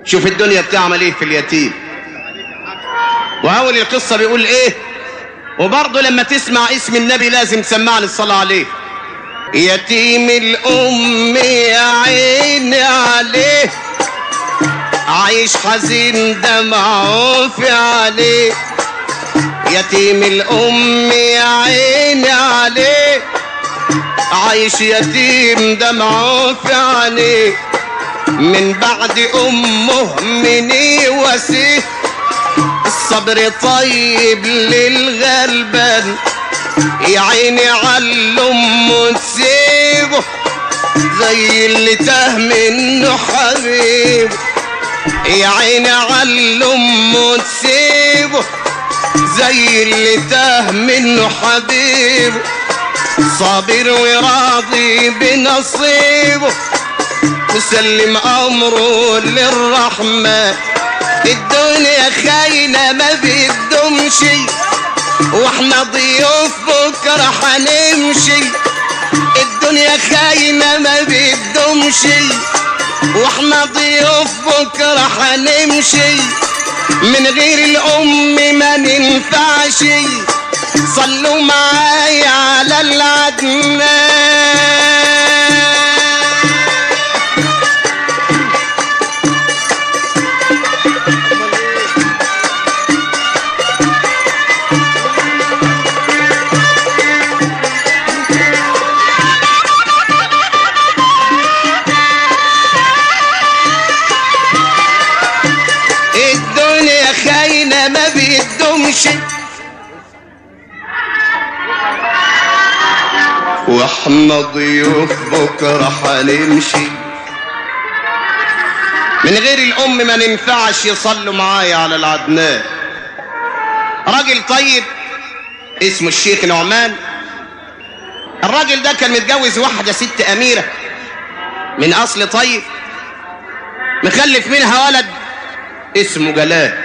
شوف الدنيا بتعمل ايه في اليتيم واول القصه بيقول ايه وبرضه لما تسمع اسم النبي لازم تسمعني الصلاه عليه يتيم الام يا عيني عليه عايش حزين دمعه في عليه يتيم الام يا عيني عليه عايش يتيم دمعه في عينيه من بعد امه مني وسيه الصبر طيب للغلبان يا عيني علم تسيبه زي اللي تاه منه حبيبه يا عيني علم تسيبه زي اللي تاه منه حبيبه صابر وراضي بنصيبه مسلم امره للرحمن الدنيا خاينة ما بتدومش واحنا ضيوف بكرة هنمشي الدنيا خاينة ما بتدومش واحنا ضيوف بكرة هنمشي من غير الام ما ننفعش صلوا معايا على العدنان الدنيا خاينة ما بتدومش واحنا ضيوف بكرة هنمشي من غير الام ما ننفعش يصلوا معايا على العدنان راجل طيب اسمه الشيخ نعمان الراجل ده كان متجوز واحدة ست أميرة من أصل طيب مخلف منها ولد اسمه جلال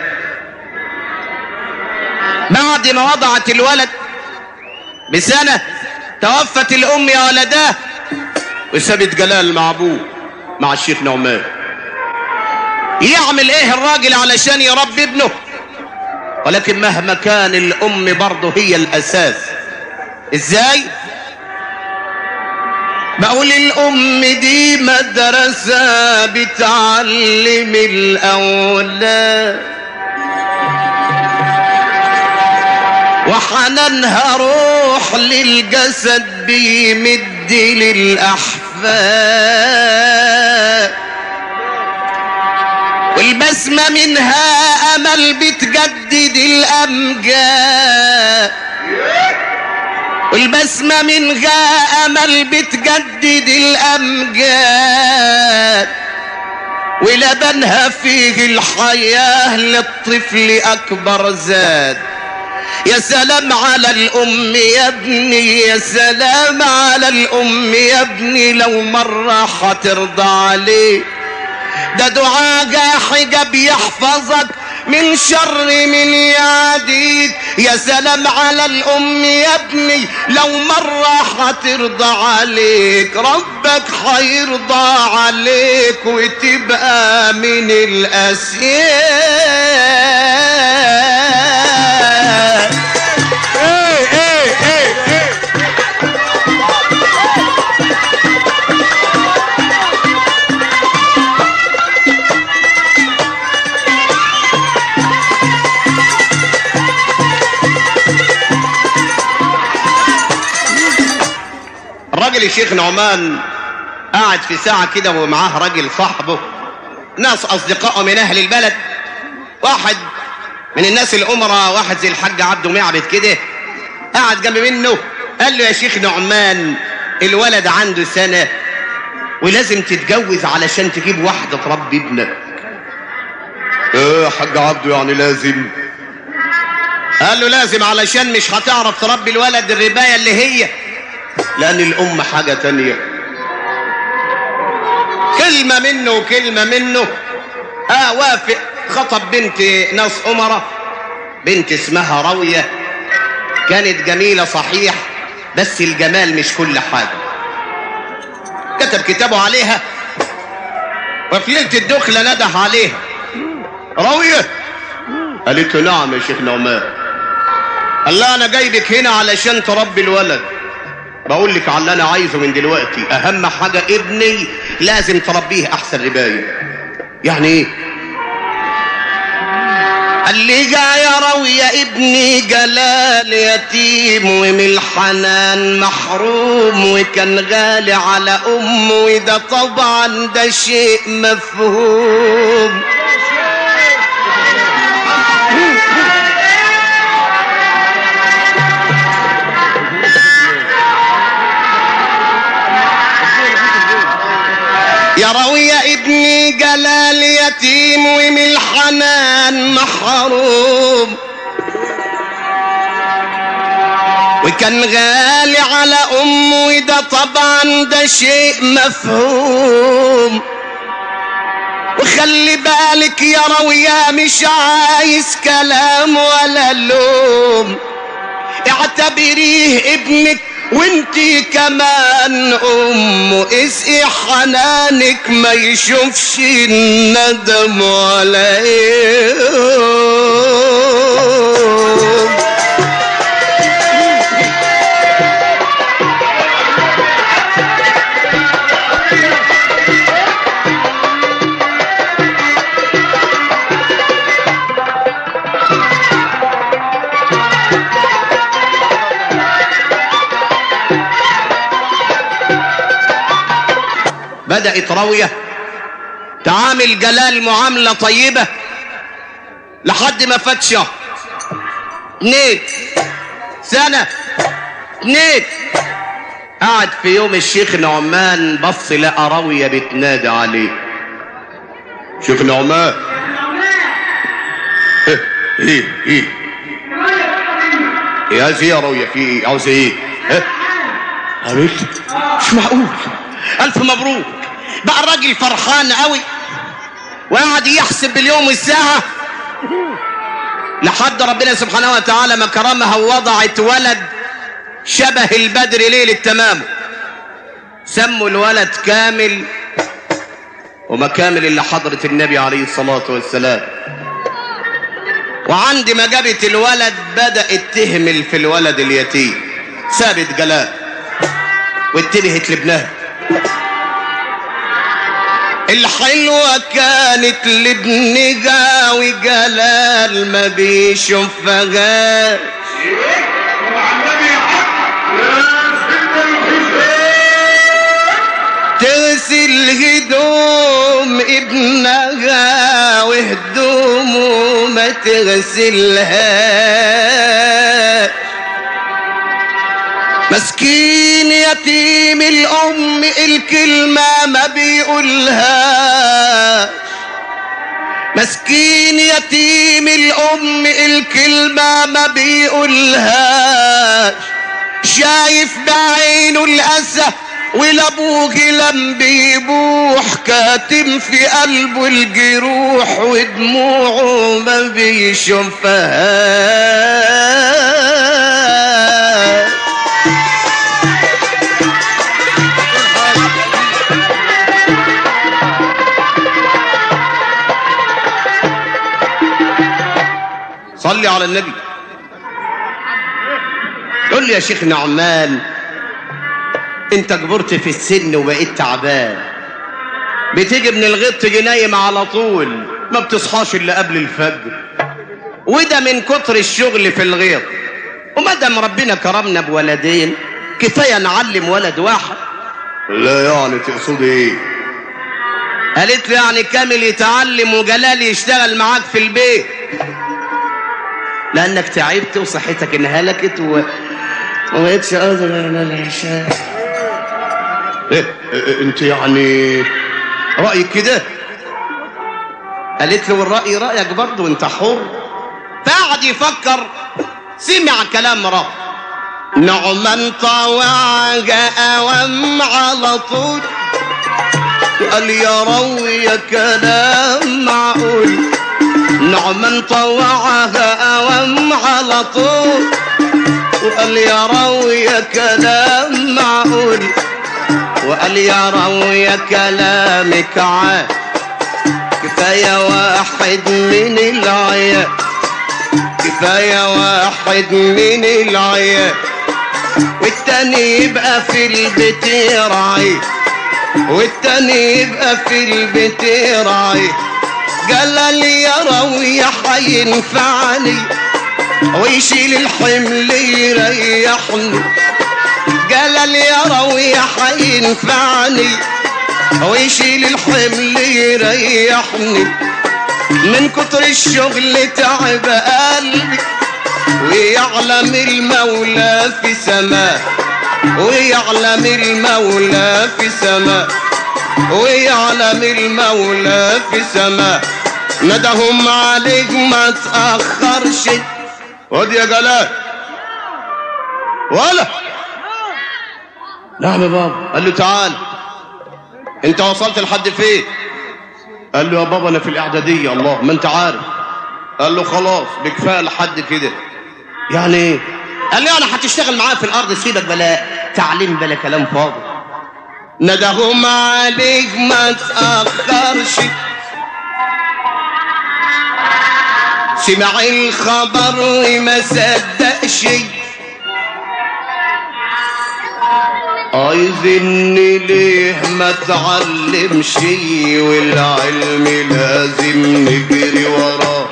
بعد ما وضعت الولد بسنة توفت الأم يا ولداه وسابت جلال مع أبوه مع الشيخ نعمان يعمل ايه الراجل علشان يربي ابنه ولكن مهما كان الأم برضه هي الأساس ازاي بقول الأم دي مدرسة بتعلم الأولاد وحنانها روح للجسد بيمد للأحفاد والبسمة منها أمل بتجدد الأمجاد والبسمة منها أمل بتجدد الأمجاد ولبنها فيه الحياة للطفل أكبر زاد يا سلام على الأم يا ابني يا سلام على الأم يا ابني لو مرة هترضى عليه ده دعاء حجاب يحفظك من شر من يعديك يا سلام على الأم يا ابني لو مرة هترضى عليك ربك هيرضى عليك وتبقى من الأسياد ايه ايه ايه ايه الراجل الشيخ نعمان قاعد في ساعة كده ومعاه راجل صاحبه ناس أصدقائه من أهل البلد واحد من الناس الأمراء واحد زي الحاج عبده معبد كده قاعد جنب منه قال له يا شيخ نعمان الولد عنده سنة ولازم تتجوز علشان تجيب واحدة تربي ابنك ايه يا حاج عبده يعني لازم قال له لازم علشان مش هتعرف تربي الولد الرباية اللي هي لأن الأم حاجة تانية كلمة منه وكلمة منه اه وافق خطب بنت ناس أمرة بنت اسمها راوية كانت جميلة صحيح بس الجمال مش كل حاجة كتب كتابه عليها وفي ليلة الدخلة نده عليها راوية قالت له نعم يا شيخ نعمان قال لها انا جايبك هنا علشان تربي الولد بقول لك على اللي انا عايزه من دلوقتي اهم حاجه ابني لازم تربيه احسن ربايه يعني ايه قال لي جا يا راوية ابني جلال يتيم ومن الحنان محروم وكان غالي على امه وده طبعا ده شيء مفهوم يا راوية ابني جلال يتيم ومن الحنان محروم وكان غالي على امه وده طبعا ده شيء مفهوم وخلي بالك يا راوية مش عايز كلام ولا لوم اعتبريه ابنك وانتي كمان ام اسقي حنانك ما يشوفش الندم ولا يوم بدأت راوية تعامل جلال معاملة طيبة لحد ما فات شهر اتنين سنة اتنين قعد في يوم الشيخ نعمان بص لقى راوية بتنادى عليه شيخ نعمان ايه ايه ايه يا زي يا راوية في ايه عاوز ايه ها قابلت مش معقول الف مبروك بقى الراجل فرحان قوي وقعد يحسب باليوم والساعة لحد ربنا سبحانه وتعالى ما كرمها ووضعت ولد شبه البدر ليلة تمامه سموا الولد كامل وما كامل الا حضرة النبي عليه الصلاة والسلام وعند ما جابت الولد بدأت تهمل في الولد اليتيم سابت جلال واتجهت لابنها الحلوة كانت لابنها وجلال ما بيشوفهاش تغسل هدوم ابنها وهدومه ما تغسلهاش مسكين يتيم الأم الكلمة ما بيقولهاش مسكين يتيم الأم الكلمة ما بيقولهاش شايف بعينه الأسى ولابوه لم بيبوح كاتم في قلبه الجروح ودموعه ما بيشوفهاش صلي على النبي قل لي يا شيخ نعمان انت كبرت في السن وبقيت تعبان بتيجي من الغيط تيجي نايم على طول ما بتصحاش الا قبل الفجر وده من كتر الشغل في الغيط وما دام ربنا كرمنا بولدين كفايه نعلم ولد واحد لا يعني تقصدي ايه قالت له يعني كامل يتعلم وجلال يشتغل معاك في البيت لانك تعبت وصحتك انهلكت و... وما بقتش قادر على العشاء إيه إيه انت يعني رايك كده قالت له والراي رايك برضه انت حر فقعد يفكر سمع كلام رب نعما طوعها اوام على طول قال يا روي يا كلام معقول نعما طوعها اوام على طول وقال يا روي كلام معقول وقال يا روي كلامك عاد كفاية واحد من العيال كفاية واحد من العيال والتاني يبقى في البيت يراعي والتاني يبقى في البيت يراعي قال لي يا روية حينفعني ويشيل الحمل يريحني قال لي يا روية حينفعني ويشيل الحمل يريحني من كتر الشغل تعب قلبي ويعلم المولى في سماه ويعلم المولى في سماه ويعلم المولى في سماه ندهم عليك ما تأخرش ودي يا جلال ولا نعم يا بابا قال له تعال انت وصلت لحد فين قال له يا بابا انا في الاعداديه الله ما انت عارف قال له خلاص بكفايه لحد كده يعني ايه قال له انا هتشتغل معايا في الارض سيبك بلا تعليم بلا كلام فاضي ندهم عليك ما تاخرش سمع الخبر وما صدقش عايزني ليه ما تعلمش والعلم لازم نجري وراه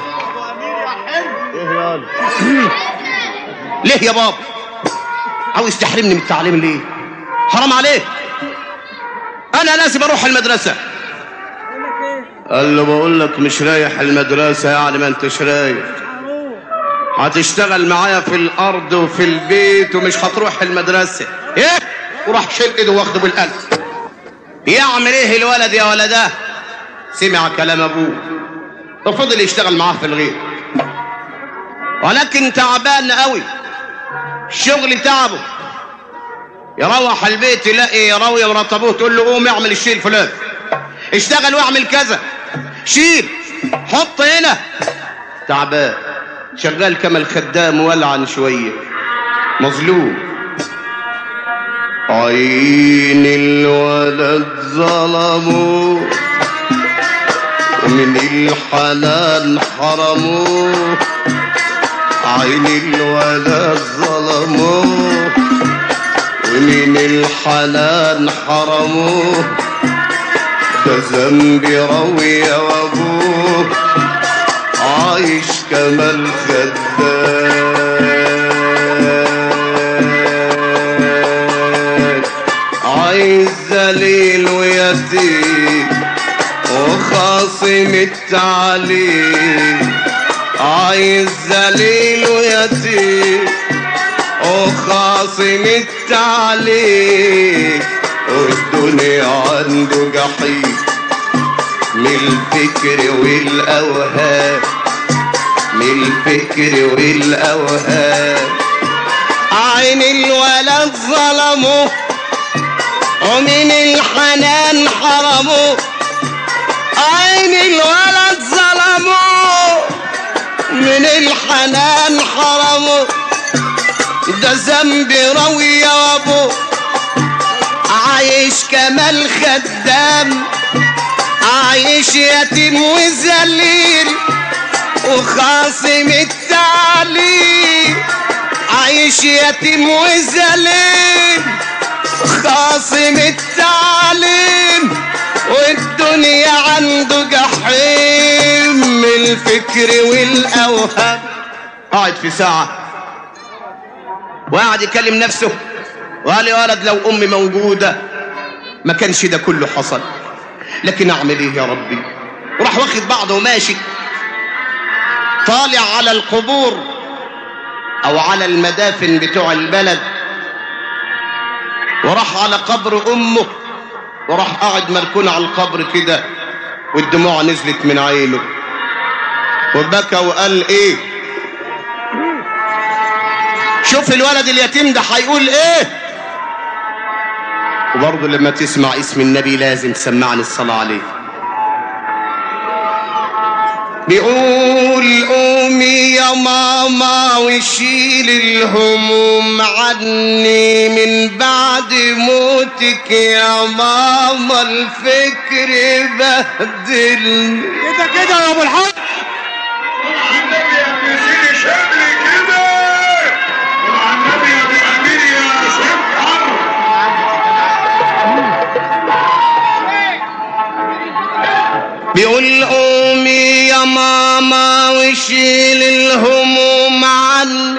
ليه يا بابا عاوز تحرمني من التعليم ليه حرام عليك انا لازم اروح المدرسه قال له بقول لك مش رايح المدرسه يعني ما انتش رايح هتشتغل معايا في الارض وفي البيت ومش هتروح المدرسه ايه وراح شيل ايده واخده بالقلب يعمل ايه الولد يا ولده سمع كلام ابوه وفضل يشتغل معاه في الغيط ولكن تعبان قوي الشغل تعبه يروح البيت يلاقي راويه مرات ابوه تقول له قوم اعمل الشيء الفلاني اشتغل واعمل كذا شيل حط هنا تعبان شغال كما الخدام ولعن شويه مظلوم عين الولد ظلموا ومن الحنان حرموه عين الولد ظلموه ومن الحنان حرموه ده ذنب روي وابوه عايش كما الخدام عايز ذليل ويتيم وخاصم التعليم عايز ذليل ويتيم وخاصم التعليم والدنيا عنده جحيم من الفكر والأوهام من الفكر والأوهام عين الولد ظلمه ومن الحنان حرمه عين الولد ظلمه من الحنان حرمه ده ذنب روي يا ابو عايش كما الخدام عايش يتيم وذليل وخاصم التعليم عايش يتيم وذليل خاصم التعليم والدنيا عنده جحيم من الفكر والاوهام قاعد في ساعه وقعد يكلم نفسه وقال يا ولد لو امي موجوده ما كانش ده كله حصل لكن اعمل ايه يا ربي وراح واخد بعضه وماشي طالع على القبور او على المدافن بتوع البلد وراح على قبر امه وراح قاعد مركون على القبر كده والدموع نزلت من عينه وبكى وقال ايه شوف الولد اليتيم ده هيقول ايه وبرضه لما تسمع اسم النبي لازم تسمعني الصلاة عليه بيقول قومي يا ماما وشيل الهموم عني من بعد موتك يا ماما الفكر بهدلني كده كده يا ابو الحق النبي يا ابن سيدي شكلي كده وعلى النبي يا ابو امير يا شكر بيقول قومي يا ماما وشيل الهموم عني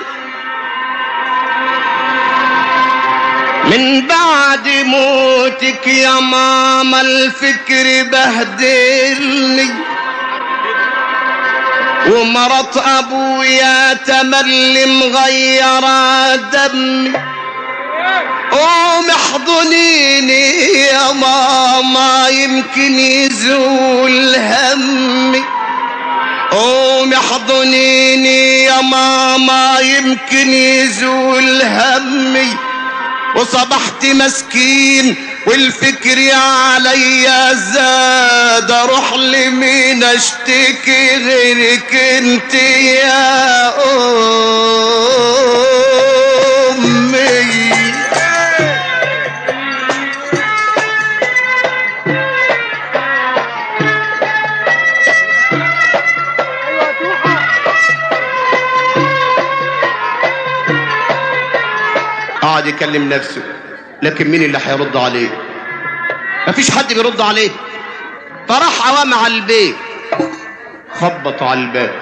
من بعد موتك يا ماما الفكر بهدلني ومرت ابويا تملي مغيرة دمي قوم احضنيني يا ماما يمكن يزول همي قوم احضنيني يا ماما يمكن يزول همي وصبحت مسكين والفكر عليا زاد اروح لمين اشتكي غيرك انت يا امي قعد يكلم نفسه لكن مين اللي هيرد عليه مفيش حد بيرد عليه فراح عوام على البيت خبط على الباب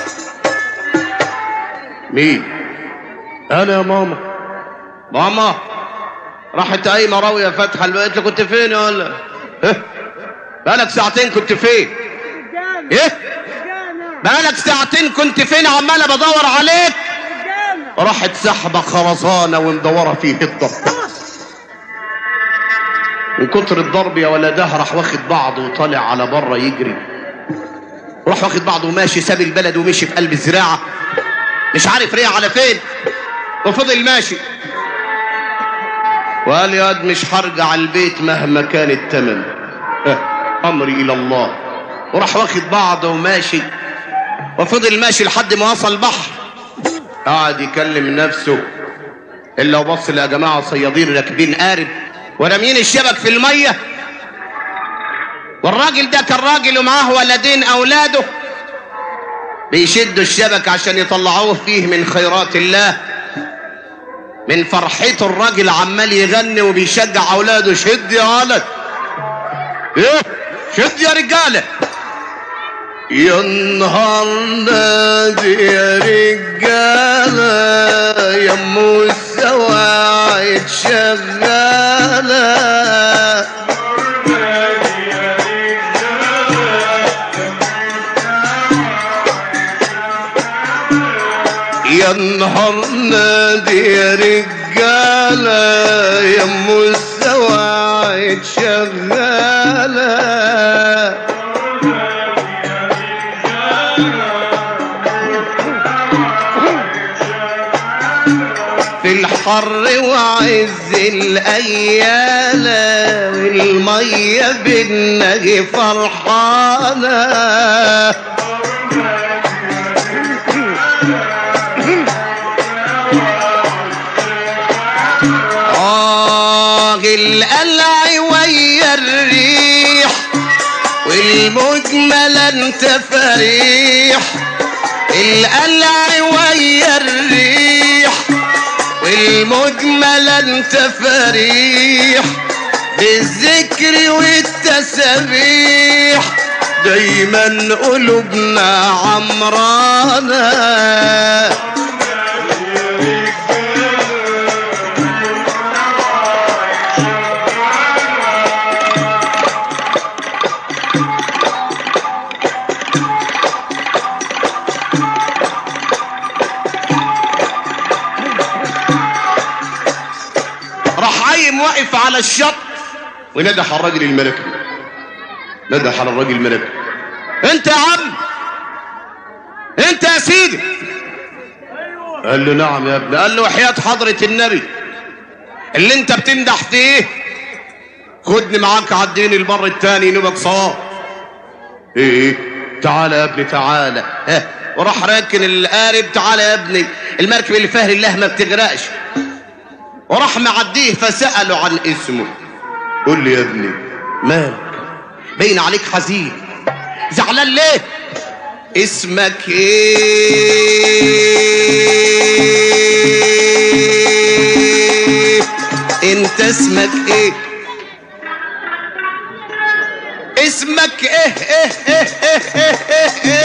مين انا يا ماما ماما راحت قايمه راويه فاتحه الباب قالت له كنت فين يا ولا إيه؟ بقالك ساعتين كنت فين ايه بقالك ساعتين كنت فين عماله بدور عليك راحت سحبة خرزانة ومدورة فيه الضرب من كتر الضرب يا ولدها راح واخد بعضه وطالع على بره يجري وراح واخد بعضه وماشي ساب البلد ومشي في قلب الزراعة مش عارف ريح على فين وفضل ماشي وقال يا واد مش هرجع البيت مهما كان التمن اه، امري الى الله وراح واخد بعضه وماشي وفضل ماشي لحد ما وصل البحر قعد يكلم نفسه الا وبص يا جماعه صيادين راكبين قارب وراميين الشبك في الميه والراجل ده كان راجل ومعاه ولدين اولاده بيشدوا الشبك عشان يطلعوه فيه من خيرات الله من فرحته الراجل عمال يغني وبيشجع اولاده شد يا ولد ايه شد يا رجاله يا نهار نادي يا رجالة يا ام السواعد شغالة يا نهار نادي يا رجالة يا ام السواعد شغالة في الحر وعز الأيالة والمية بالنجي فرحانة آه القلع ويا الريح والمجمل انت فريح القلع ويا الريح والمجمل انت فريح بالذكر والتسبيح دايما قلوبنا عمرانه راح عايم واقف على الشط وندح على الراجل الملكي ندح على الراجل الملكي انت يا عم انت يا سيدي قال له نعم يا ابني قال له وحياة حضرة النبي اللي انت بتمدح فيه خدني معاك عديني البر التاني نبقى صواب ايه تعالى يا ابني تعالى ها وراح راكن القارب تعالى يا ابني المركب اللي فيها الله ما بتغرقش وراح معديه فسأله عن اسمه قول لي يا ابني مالك باين عليك حزين زعلان ليه اسمك ايه انت اسمك ايه اسمك ايه ايه ايه ايه ايه ايه,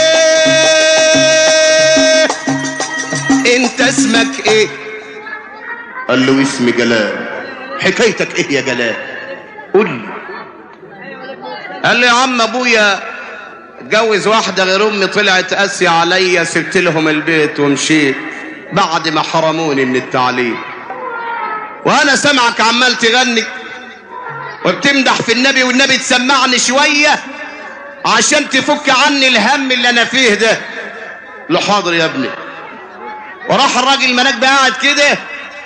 إيه انت اسمك ايه قال له اسمي جلال حكايتك ايه يا جلال قول لي قال له يا عم ابويا اتجوز واحدة غير امي طلعت قاسية عليا سبت لهم البيت ومشيت بعد ما حرموني من التعليم وانا سامعك عمال تغني وبتمدح في النبي والنبي تسمعني شوية عشان تفك عني الهم اللي انا فيه ده له حاضر يا ابني وراح الراجل الملاك بقى قاعد كده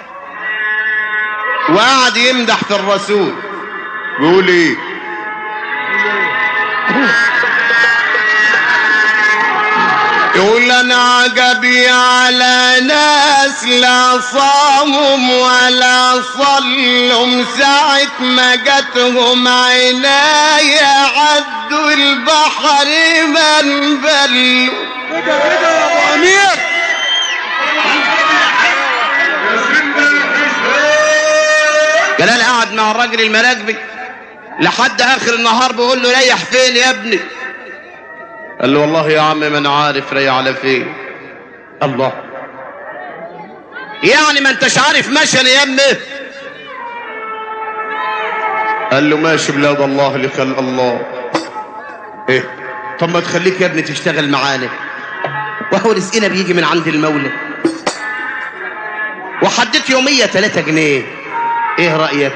وقعد يمدح في الرسول بيقول ايه يقول انا عجبي على ناس لا صامهم ولا صلهم ساعة ما جاتهم عناية عدوا البحر من بلوا كده كده يا ابو امير يا سيدنا الحسين جلال قعد مع الراجل المراكبي لحد اخر النهار بيقول له ريح فين يا ابني قال له والله يا عم ما انا عارف ريح على فين الله يعني ما انتش عارف مشن يا ابني قال له ماشي بلاد الله اللي خلق الله ايه طب ما تخليك يا ابني تشتغل معانا وهو رزقنا بيجي من عند المولى وحددت يومية 3 جنيه ايه رأيك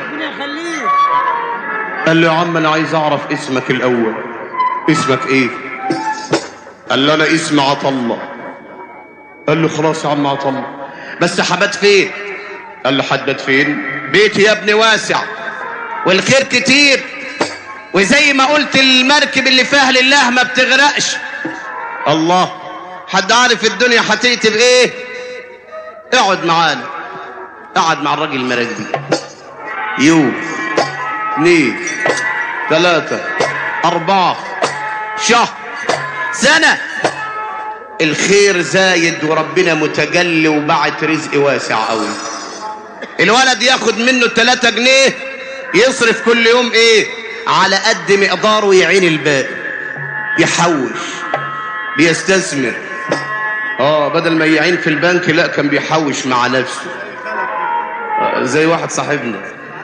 قال له يا عم انا عايز اعرف اسمك الاول اسمك ايه قال له انا اسمي عطله قال له خلاص يا عم عطله بس حبات فين قال له حبات فين بيتي يا ابني واسع والخير كتير وزي ما قلت المركب اللي فيها لله ما بتغرقش الله حد عارف الدنيا هتأتي بايه اقعد معانا قعد مع الراجل المراكبي يوم اثنين ثلاثة أربعة شهر سنة الخير زايد وربنا متجلي وبعت رزق واسع قوي الولد ياخد منه 3 جنيه يصرف كل يوم ايه على قد مقداره يعين الباقي يحوش بيستثمر اه بدل ما يعين في البنك لا كان بيحوش مع نفسه آه، زي واحد صاحبنا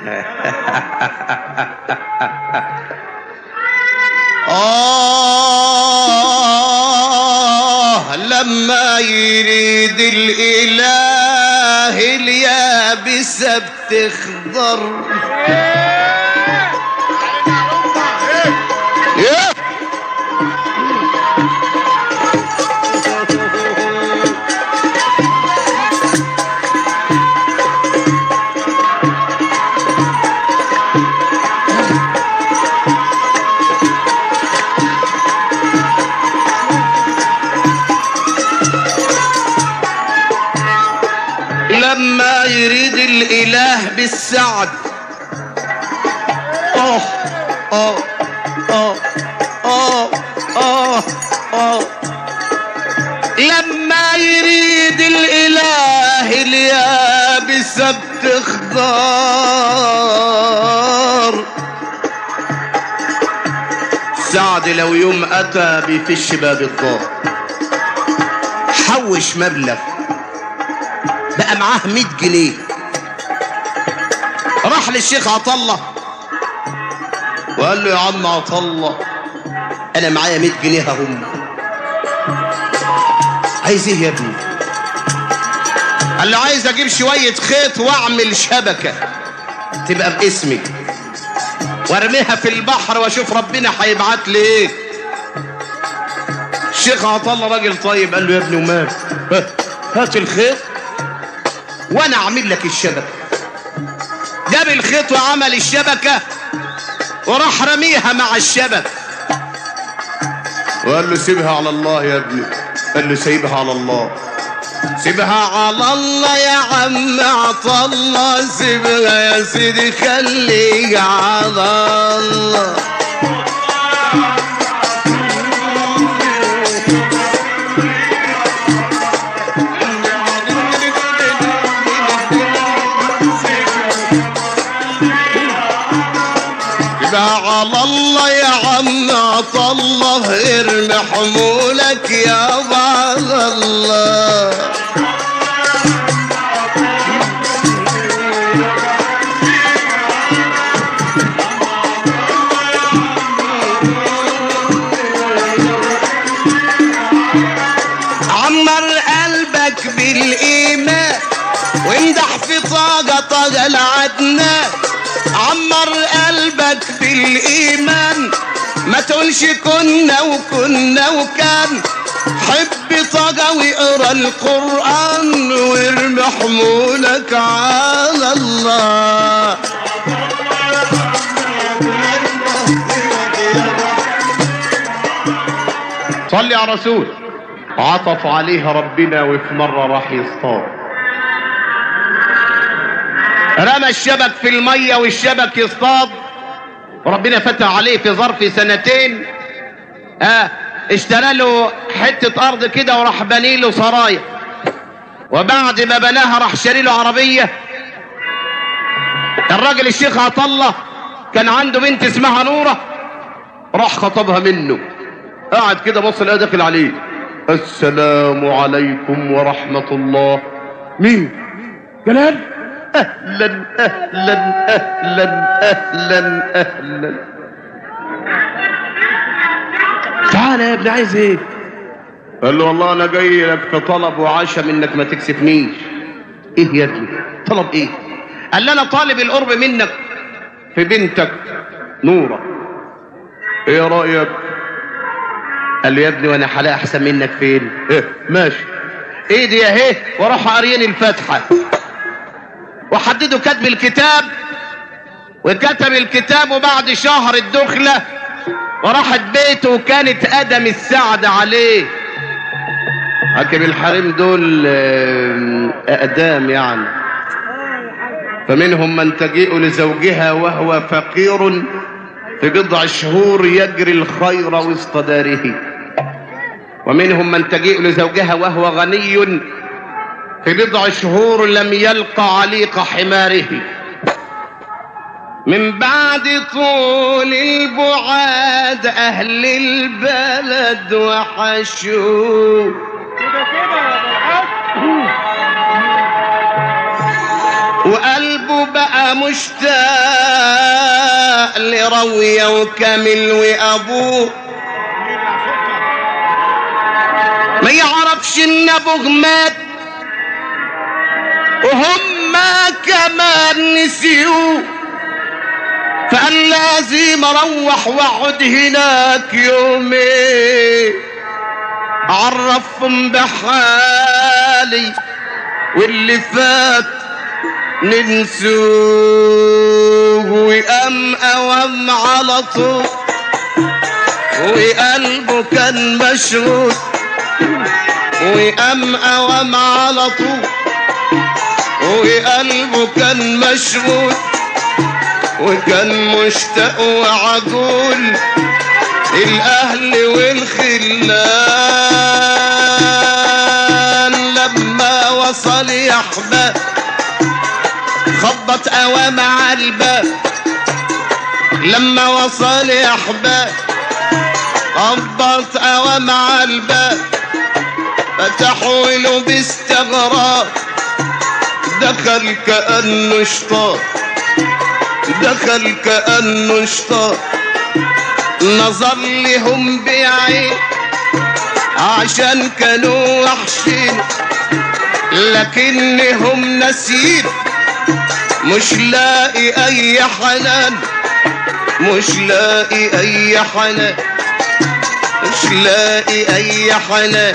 آه لما يريد الإله اليابسة بتخضر يا لما يريد الإله بالسعد آه آه آه آه آه آه لما يريد الإله اليابسة بتخضر سعد لو يوم أتى بيفش باب الدار حوش مبلغ بقى معاه 100 جنيه راح للشيخ عطله وقال له يا عم عطله انا معايا 100 جنيه اهم عايز ايه يا ابني قال له عايز اجيب شويه خيط واعمل شبكه تبقى باسمي وارميها في البحر واشوف ربنا هيبعت لي ايه الشيخ عطله راجل طيب قال له يا ابني ومال هات الخيط وانا اعمل لك الشبكه جاب الخيط وعمل الشبكه وراح رميها مع الشبك وقال له سيبها على الله يا ابني قال له سيبها على الله سيبها على الله يا عم عطا الله سيبها يا سيدي خليها على الله سيبها على الله يا عم عطا الله ارمي حمولك يا بعض الله عمر قلبك بالإيمان وامدح في طاقة طاقة العدنان عمر قلبك بالإيمان ما تقولش كنا وكنا وكان حب طاقة واقرا القرآن وارمي حمولك على الله صلي على رسول عطف عليها ربنا وفي مرة راح يصطاد رمى الشبك في المية والشبك يصطاد وربنا فتح عليه في ظرف سنتين آه اشترى له حتة أرض كده وراح بني له سرايا وبعد ما بناها راح شاري له عربية الراجل الشيخ عطلة كان عنده بنت اسمها نورة راح خطبها منه قاعد كده بص لقى داخل عليه السلام عليكم ورحمة الله مين جلال اهلا اهلا اهلا اهلا اهلا تعالى يا ابني عايز ايه قال له والله انا جاي لك في طلب وعشا منك ما تكسفنيش ايه يا ابني طلب ايه قال لي انا طالب القرب منك في بنتك نوره ايه رايك قال له يا ابني وانا حلاقي احسن منك فين إيه ماشي ايدي اهي وراح قاريني الفاتحه وحددوا كتب الكتاب وكتب الكتاب وبعد شهر الدخله وراحت بيته وكانت ادم السعد عليه حكم الحريم دول آه، اقدام يعني فمنهم من تجيء لزوجها وهو فقير في بضع شهور يجري الخير وسط داره ومنهم من تجيء لزوجها وهو غني في بضع شهور لم يلقى عليق حماره من بعد طول البعاد أهل البلد وحشوه كده كده يا ابو الحاج وقلبه بقى مشتاق لروية وكامل وأبوه ما يعرفش إن أبوه مات وهم كمان نسيوه فقال لازم اروح واقعد هناك يومين اعرفهم بحالي واللي فات ننسوه وقام اوام على طول وقلبه كان مشغول وقام اوام على طول وقلبه كان مشغول وكان مشتاق وعجول الاهل والخلان لما وصل يا احباب خبط اوام على الباب لما وصل يا احباب خبط اوام على الباب فتحوا له باستغراب دخل كانه شطار دخل كأنه اشتاق نظر لهم بعين عشان كانوا وحشين لكنهم ناسيين مش لاقي اي حنان مش لاقي اي حنان مش لاقي اي حنان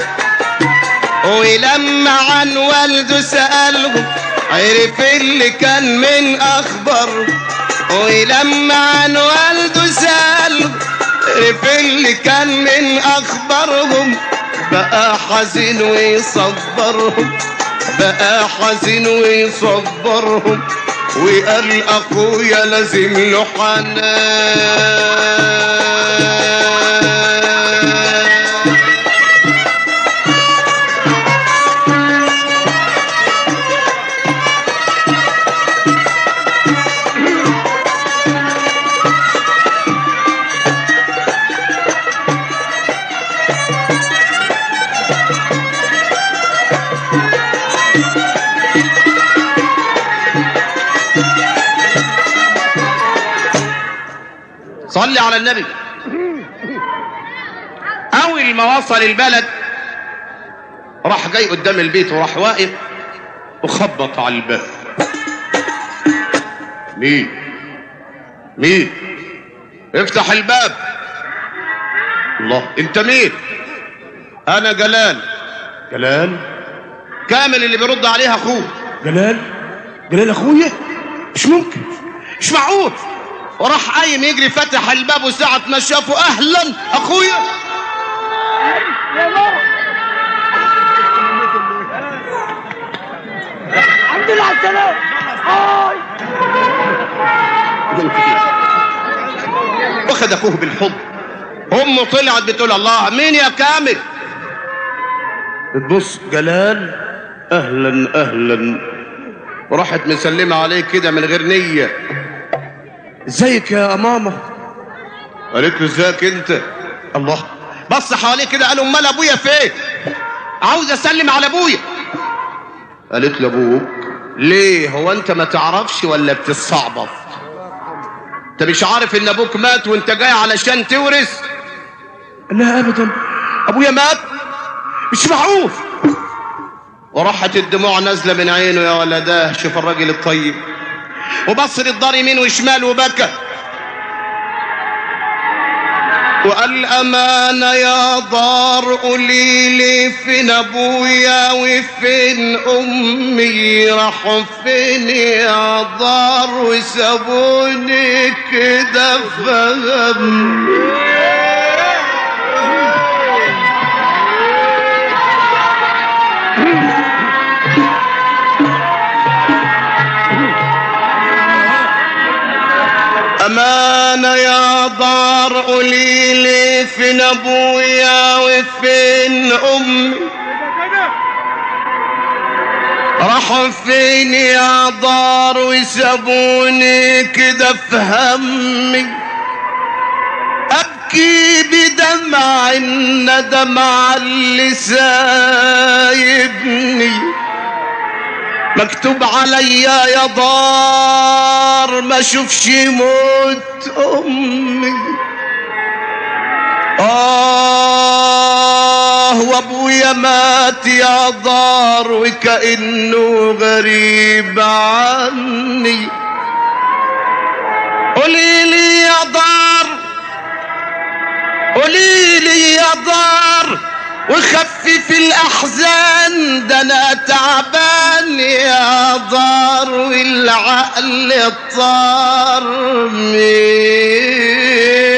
ولما عن والده سألهم عرف اللي كان من اخباره ولما عن والده سأله عرف اللي كان من اخبارهم بقى حزين ويصبرهم بقى حزين ويصبرهم وقال اخويا لازم له حنان صلي على النبي اول ما وصل البلد راح جاي قدام البيت وراح واقف وخبط على الباب مين مين افتح الباب الله انت مين انا جلال جلال كامل اللي بيرد عليها اخوه جلال جلال اخويا مش ممكن مش معقول وراح قايم يجري فتح الباب وساعة ما شافه اهلا اخويا الحمد لله على السلامة هاي واخد اخوه بالحضن امه طلعت بتقول الله مين يا كامل بتبص جلال اهلا اهلا وراحت مسلمة عليه كده من غير نية ازيك يا ماما قالت له ازيك انت الله بص حواليه كده قال امال ابويا فين عاوز اسلم على ابويا قالت له ابوك ليه هو انت ما تعرفش ولا بتستعبط انت مش عارف ان ابوك مات وانت جاي علشان تورث لا ابدا ابويا مات مش معقول وراحت الدموع نازله من عينه يا ولداه شوف الراجل الطيب وبص للدار يمين وشمال وبكى وقال أمانة يا دار قولي لي فين أبويا وفين أمي راحوا فين يا دار وسابوني كده فهم أمانة يا دار قولي لي فين أبويا وفين أمي راحوا فين يا دار وسابوني كده في همي أبكي بدمع الندم على اللي سايبني مكتوب عليا يا دار ما اشوفش موت امي اه وابويا مات يا دار وكانه غريب عني قولي لي يا دار قولي لي يا دار وخفف الاحزان ده انا تعبان يا دار والعقل طار مني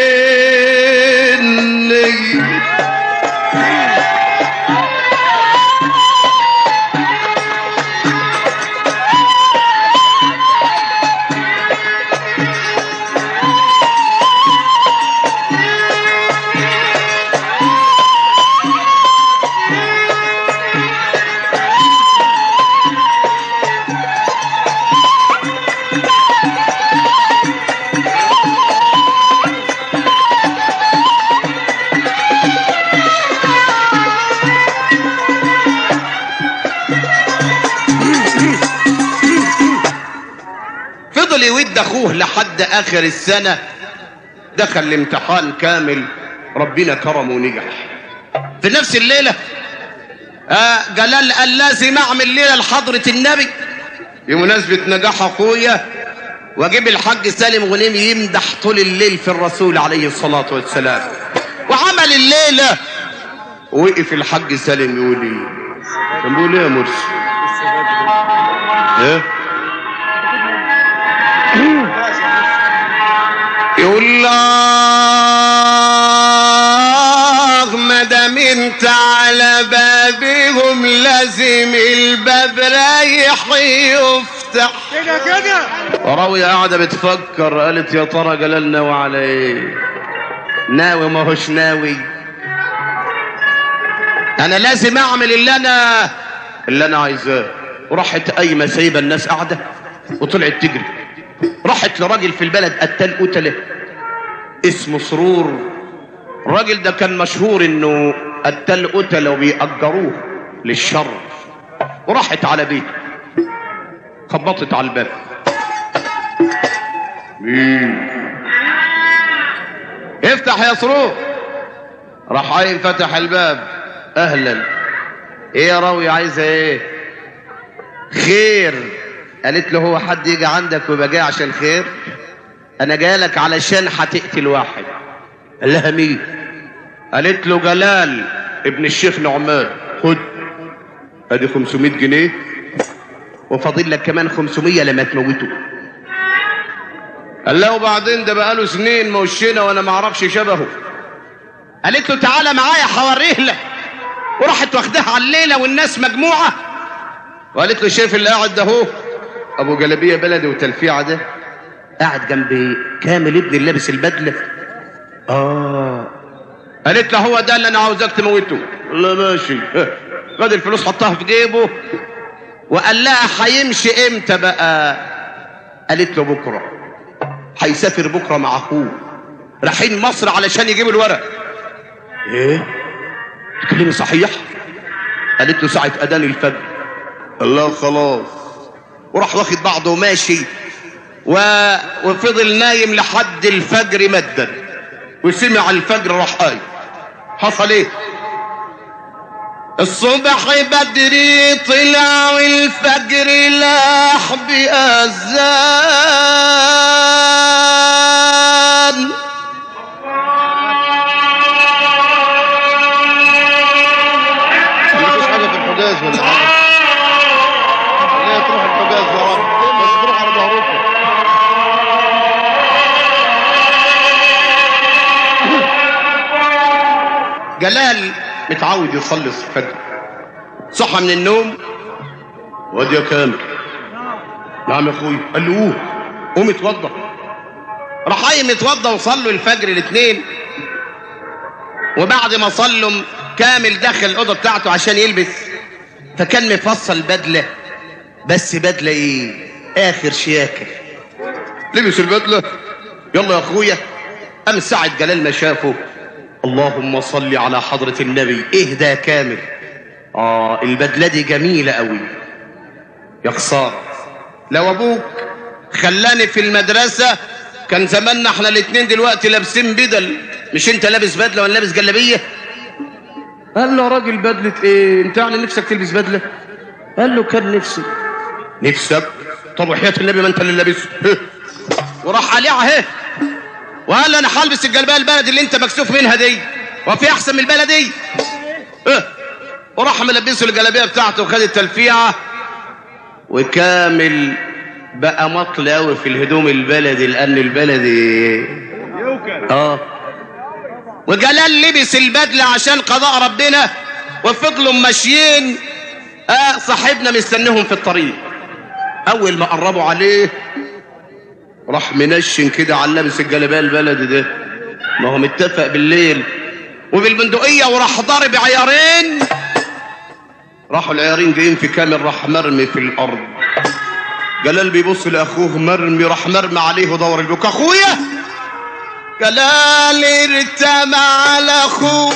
فضل يود اخوه لحد اخر السنه دخل الامتحان كامل ربنا كرمه ونجح في نفس الليله آه جلال قال لازم اعمل ليله لحضره النبي بمناسبه نجاح اخويا واجيب الحاج سالم غنيم يمدح طول الليل في الرسول عليه الصلاه والسلام وعمل الليله وقف الحاج سالم يقول ايه كان بيقول ايه يا مرسي ايه يقول لا امنت على بابهم لازم الباب رايح يفتح كده كده وراوية قاعدة بتفكر قالت يا ترى جلال ناوي على ايه ناوي ما هوش ناوي انا لازم اعمل اللي انا اللي انا عايزاه وراحت قايمة سايبة الناس قاعدة وطلعت تجري راحت لراجل في البلد قتال قتله اسمه سرور الراجل ده كان مشهور انه قتال قتله وبيأجروه للشر وراحت على بيته خبطت على الباب مين افتح يا سرور راح قايم فتح الباب اهلا ايه يا راوي عايزه ايه خير قالت له هو حد يجي عندك ويبقى جاي عشان خير انا جايلك علشان هتقتل واحد قال لها مين قالت له جلال ابن الشيخ نعمان خد ادي 500 جنيه وفاضل لك كمان 500 لما تموته قال له وبعدين ده بقاله سنين موشنا وانا ما اعرفش شبهه قالت له تعالى معايا هوريه لك وراحت واخداها على الليله والناس مجموعه وقالت له شايف اللي قاعد ده اهو ابو جلابيه بلدي وتلفيعه ده قاعد جنب كامل ابن اللي لابس البدله اه قالت له هو ده اللي انا عاوزك تموته لا ماشي خد الفلوس حطها في جيبه وقال لها هيمشي امتى بقى قالت له بكره هيسافر بكره مع اخوه رايحين مصر علشان يجيبوا الورق ايه تكلمي صحيح قالت له ساعه اذان الفجر قال لها خلاص وراح واخد بعضه وماشي و... وفضل نايم لحد الفجر مدا وسمع الفجر راح قايم حصل ايه الصبح بدري طلع والفجر لاح بأذان مفيش حاجه في الحجاز ولا حاجه لا تروح الحجاز يا رب بس تروح على ظهركم جلال متعود يصلي الفجر صحى من النوم واد يا كامل نعم يا اخوي قال له قوم قوم اتوضى راح قايم اتوضى وصلوا الفجر الاثنين وبعد ما صلوا كامل دخل الاوضه بتاعته عشان يلبس فكان مفصل بدله بس بدله ايه اخر شياكه لبس البدله يلا يا اخويا قام سعد جلال ما شافه اللهم صل على حضرة النبي اهدى كامل اه البدلة دي جميلة قوي يا خسارة لو ابوك خلاني في المدرسة كان زماننا احنا الاتنين دلوقتي لابسين بدل مش انت لابس بدلة ولا لابس جلابية قال له يا راجل بدلة ايه انت يعني نفسك تلبس بدلة قال له كان نفسي نفسك طب وحياة النبي ما انت اللي لابسه وراح عليه اهي وقال له انا هلبس الجلبيه البلدي اللي انت مكسوف منها دي وفي احسن من البلدي اه وراح ملبسه الجلابيه بتاعته وخد التلفيعه وكامل بقى مطل قوي في الهدوم البلدي لان البلدي اه وجلال لبس البدله عشان قضاء ربنا وفضلوا ماشيين اه صاحبنا مستنيهم في الطريق اول ما قربوا عليه راح منشن كده على لابس الجلابيه البلدي ده ما هو متفق بالليل وبالبندقيه وراح ضارب عيارين راحوا العيارين جايين في كامل راح مرمي في الارض جلال بيبص لاخوه مرمي راح مرمي عليه ودور البكا اخويا جلال ارتمى على اخوه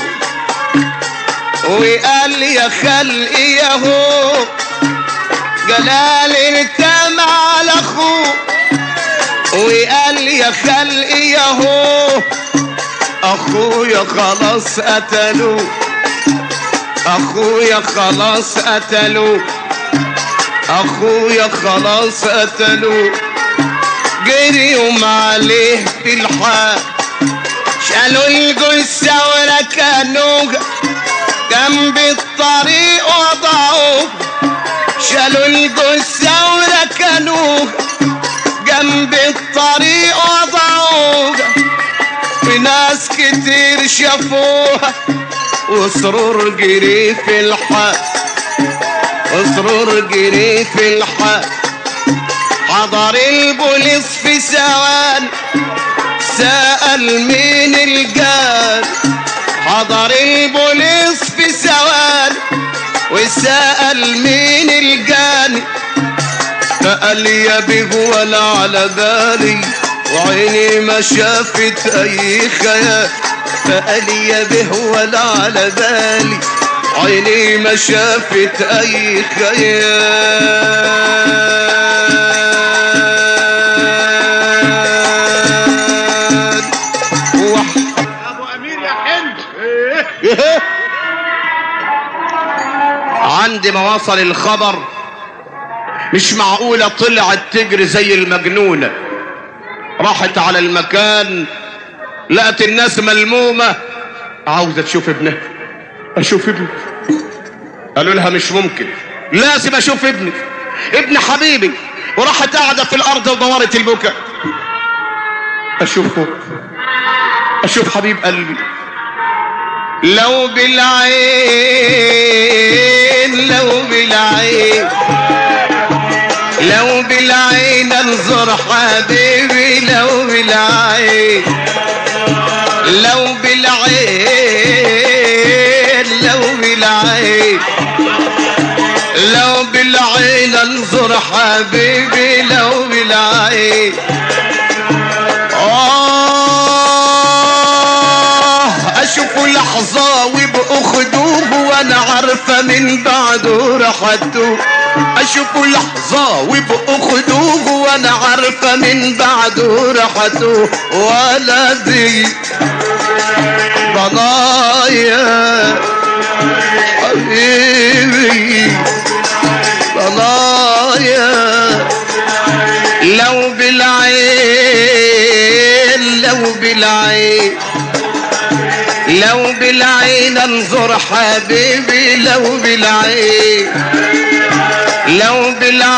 وقال يا خلقي ياهو جلال ارتمى على اخوه وقال يا خلقي ياهو اخويا خلاص قتلوه اخويا خلاص قتلوه اخويا خلاص قتلوه جريهم عليه في الحال شالوا الجثة وركنوها جنب الطريق وضعوه شالوا الجثة وركنوها جنب الطريق وضعوها في ناس كتير شافوها وسرور جري في الحال وسرور جري في الحال حضر البوليس في ثواني سأل مين الجان حضر البوليس في ثواني وسأل مين الجاني فقال يا بيه ولا على بالي وعيني ما شافت اي خيال فقال يا بيه ولا على بالي عيني ما شافت اي خيال وح- ابو امير يا حلو عند ما وصل الخبر مش معقولة طلعت تجري زي المجنونة راحت على المكان لقت الناس ملمومة عاوزة تشوف ابنها اشوف ابني قالوا لها مش ممكن لازم اشوف ابني ابن حبيبي وراحت قاعدة في الارض ودورت البكاء اشوفه اشوف حبيب قلبي لو بالعين لو بالعين لو بالعين انظر حبيبي لو بالعين لو بالعين لو بالعين لو بالعين انظر حبيبي لو بالعين آه أشوف لحظة ويبقوا خدوه وأنا عارفة من بعده راحته أشوف لحظة ويبقوا خدوه وأنا عارفة من بعده راحته ولدي ضنايا حبيبي ضنايا لو بالعين لو بالعين لو بالعين انظر حبيبي لو بالعين لو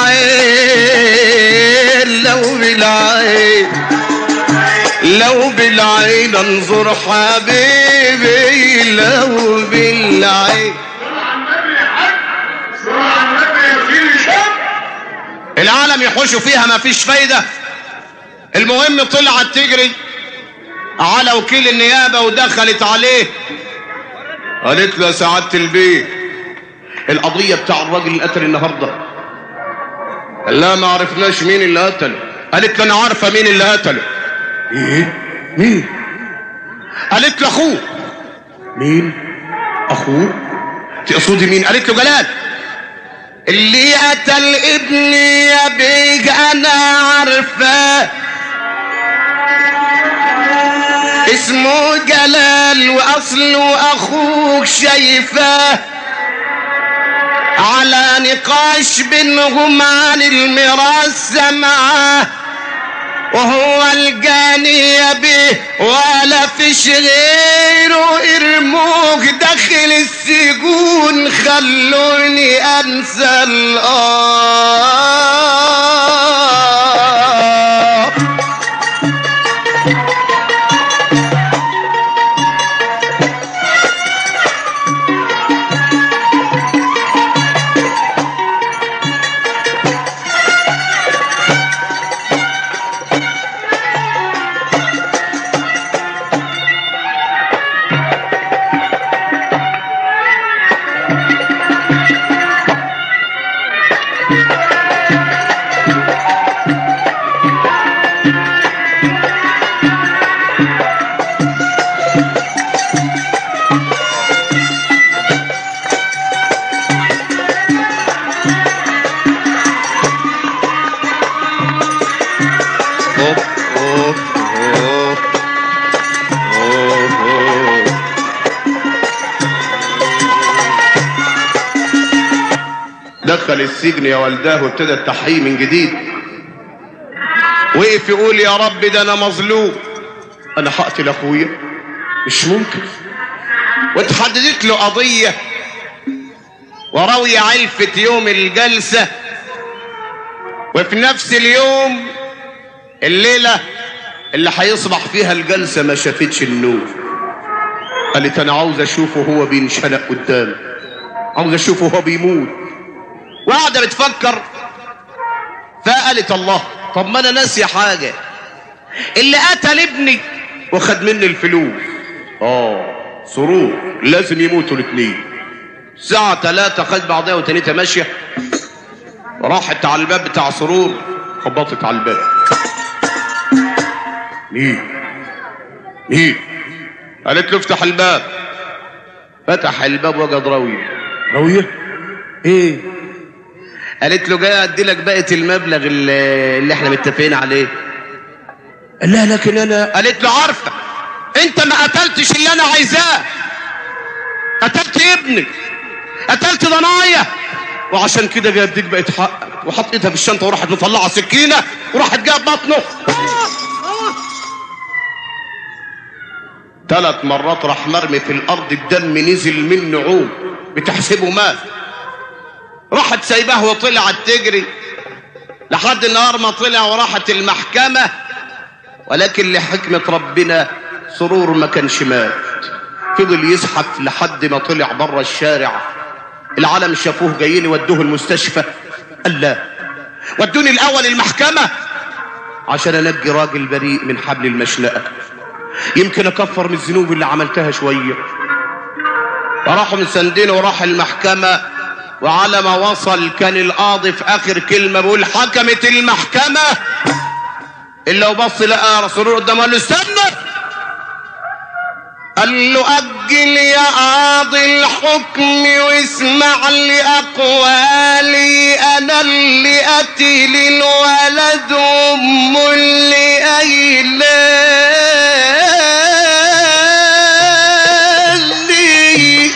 بالعين لو بالعين لو بالعين انظر حبيبي لو بالعين العالم يحوشوا فيها ما فيش فايدة المهم طلعت تجري على وكيل النيابة ودخلت عليه قالت له يا سعادة البيت القضية بتاع الراجل اللي قتل النهاردة قال لا ما عرفناش مين اللي قتله قالت له انا عارفة مين اللي قتله ايه مين قالت له اخوه مين اخوه تقصدي مين قالت له جلال اللي قتل ابني يا بيج انا عارفاه اسمه جلال واصله اخوك شايفاه على نقاش بينهم عن الميراث سمعاه وهو الجاني يا بيه ولا فيش غيره ارموك داخل السجون خلوني انسى الآه أوه، أوه، أوه، أوه، أوه. دخل السجن يا والداه وابتدى التحقيق من جديد وقف يقول يا رب ده انا مظلوم انا هقتل اخويا مش ممكن واتحددت له قضيه وراوية علفت يوم الجلسه وفي نفس اليوم الليله اللي هيصبح فيها الجلسه ما شافتش النور قالت انا عاوز اشوفه هو بينشنق قدامي عاوز اشوفه هو بيموت وقاعده بتفكر فقالت الله طب ما انا ناسيه حاجه اللي قتل ابني وخد مني الفلوس اه سرور لازم يموتوا الاثنين الساعة ثلاثة خد بعضها وتانيتها ماشية راحت على الباب بتاع سرور خبطت على الباب مين مين قالت له افتح الباب فتح الباب وجد راوية راوية ايه قالت له جاي ادي لك بقيه المبلغ اللي, اللي احنا متفقين عليه قال لا لكن انا قالت له عارفه انت ما قتلتش اللي انا عايزاه قتلت ابني قتلت ضنايا وعشان كده جاي اديك بقيه حقك وحط ايدها في الشنطه وراحت مطلعه سكينه وراحت جايه بطنه ثلاث مرات راح مرمي في الارض الدم نزل منه عوم بتحسبه مات راحت سايباه وطلعت تجري لحد النهار ما طلع وراحت المحكمة ولكن لحكمة ربنا سرور ما كانش مات فضل يزحف لحد ما طلع بره الشارع العالم شافوه جايين يودوه المستشفى قال لا ودوني الاول المحكمة عشان انجي راجل بريء من حبل المشنقة يمكن اكفر من الذنوب اللي عملتها شوية فراحوا مسندينه وراح المحكمة وعلى ما وصل كان القاضي في اخر كلمه بيقول حكمت المحكمه الا وبص لقى رسول قدامه قال له استنى قال له اجل يا قاضي الحكم واسمع لاقوالي انا اللي قتل الولد ام اللي قايلالي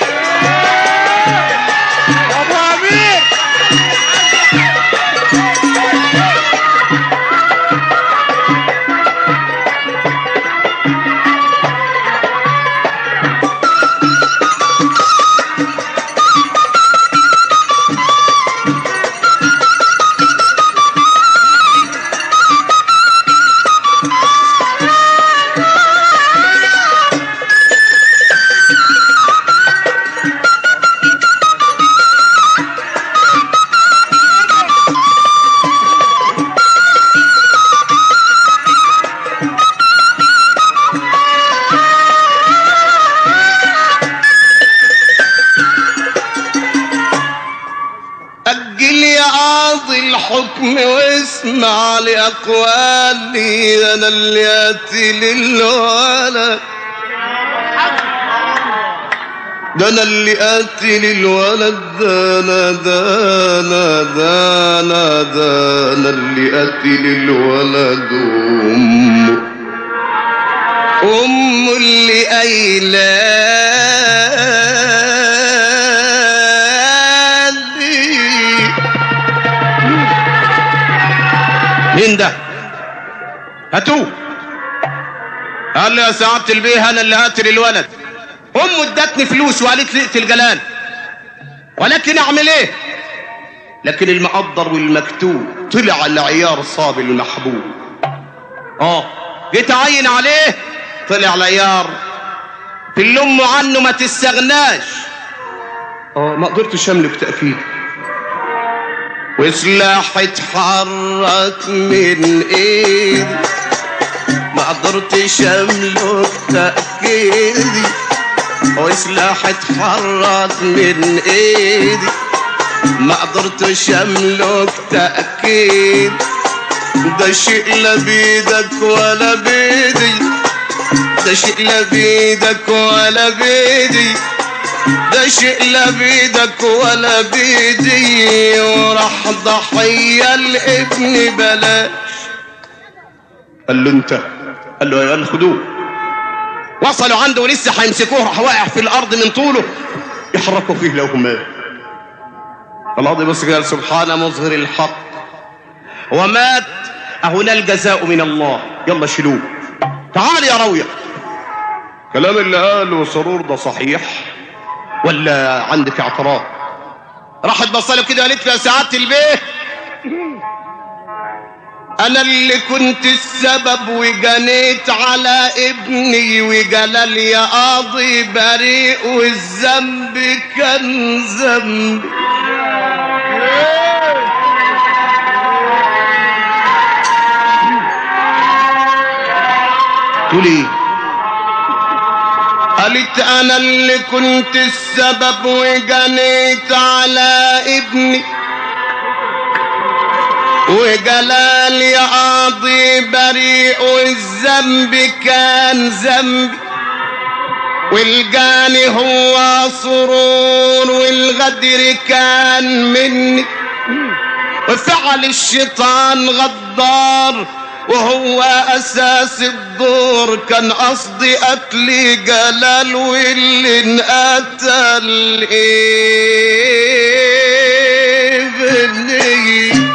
ابو امير أجل يا قاضي الحكم واسمع لأقوالي أنا اللي قاتل الولد ده أنا اللي قاتل الولد ده أنا ده أنا ده أنا ده أنا اللي قاتل الولد أمه أمه اللي قايلالي مين ده؟ هاتوه قال له يا سعادة البيه انا اللي قاتل الولد امه ادتني فلوس وقالت لي اقتل جلال ولكن اعمل ايه؟ لكن المقدر والمكتوب طلع العيار صاب المحبوب اه جيت اعين عليه طلع العيار في اللي امه عنه ما تستغناش اه ما قدرتش املك تاكيد وسلاح اتحرك من ايدي ما قدرتش املك تاكيدي وسلاح اتحرك من ايدي ما قدرتش املك تاكيد ده شيء لا بيدك ولا بيدي ده شيء لا بيدك ولا بيدي ده شيء لا بيدك ولا بيدي وراح ضحية الابن بلاش قال له انت قال له يا خدوه وصلوا عنده ولسه هيمسكوه راح واقع في الارض من طوله يحركوا فيه لو مات القاضي بص قال سبحان مظهر الحق ومات هنا الجزاء من الله يلا شيلوه تعال يا رويه كلام اللي قاله سرور ده صحيح ولا عندك اعتراض راحت بصله كده قالت له يا سعاده البيه انا اللي كنت السبب وجنيت على ابني وجلال يا قاضي بريء والذنب كان ذنبي تقول ايه قالت انا اللي كنت السبب وجنيت على ابني وجلال يا قاضي بريء والذنب كان ذنبي والجاني هو سرور والغدر كان مني وفعل الشيطان غدار وهو اساس الدور كان قصدي قتل جلال واللي انقتل ايه بني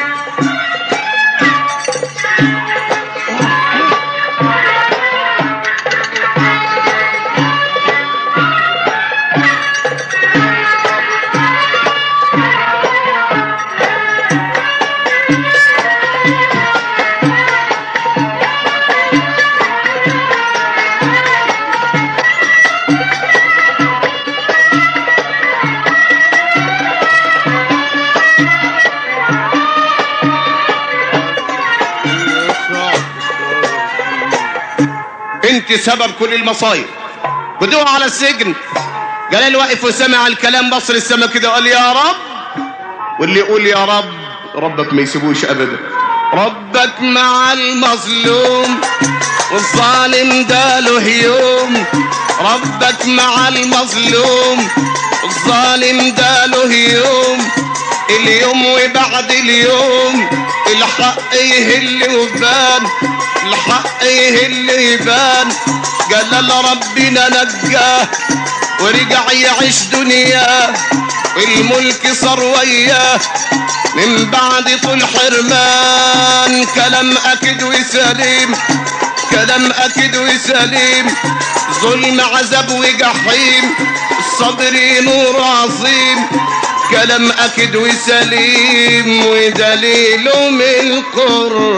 انت سبب كل المصايب ودوها على السجن جلال واقف وسمع الكلام بص للسما كده وقال يا رب واللي يقول يا رب ربك ما يسيبوش ابدا ربك مع المظلوم والظالم ده له يوم ربك مع المظلوم الظالم ده له يوم اليوم وبعد اليوم الحق يهل وبان الحق يهل يبان جلال ربنا نجاه ورجع يعيش دنياه والملك صار وياه من بعد طول حرمان كلام اكيد وسليم كلام اكيد وسليم ظلم عذاب وجحيم الصبر نور عظيم كلام اكيد وسليم ودليله من القران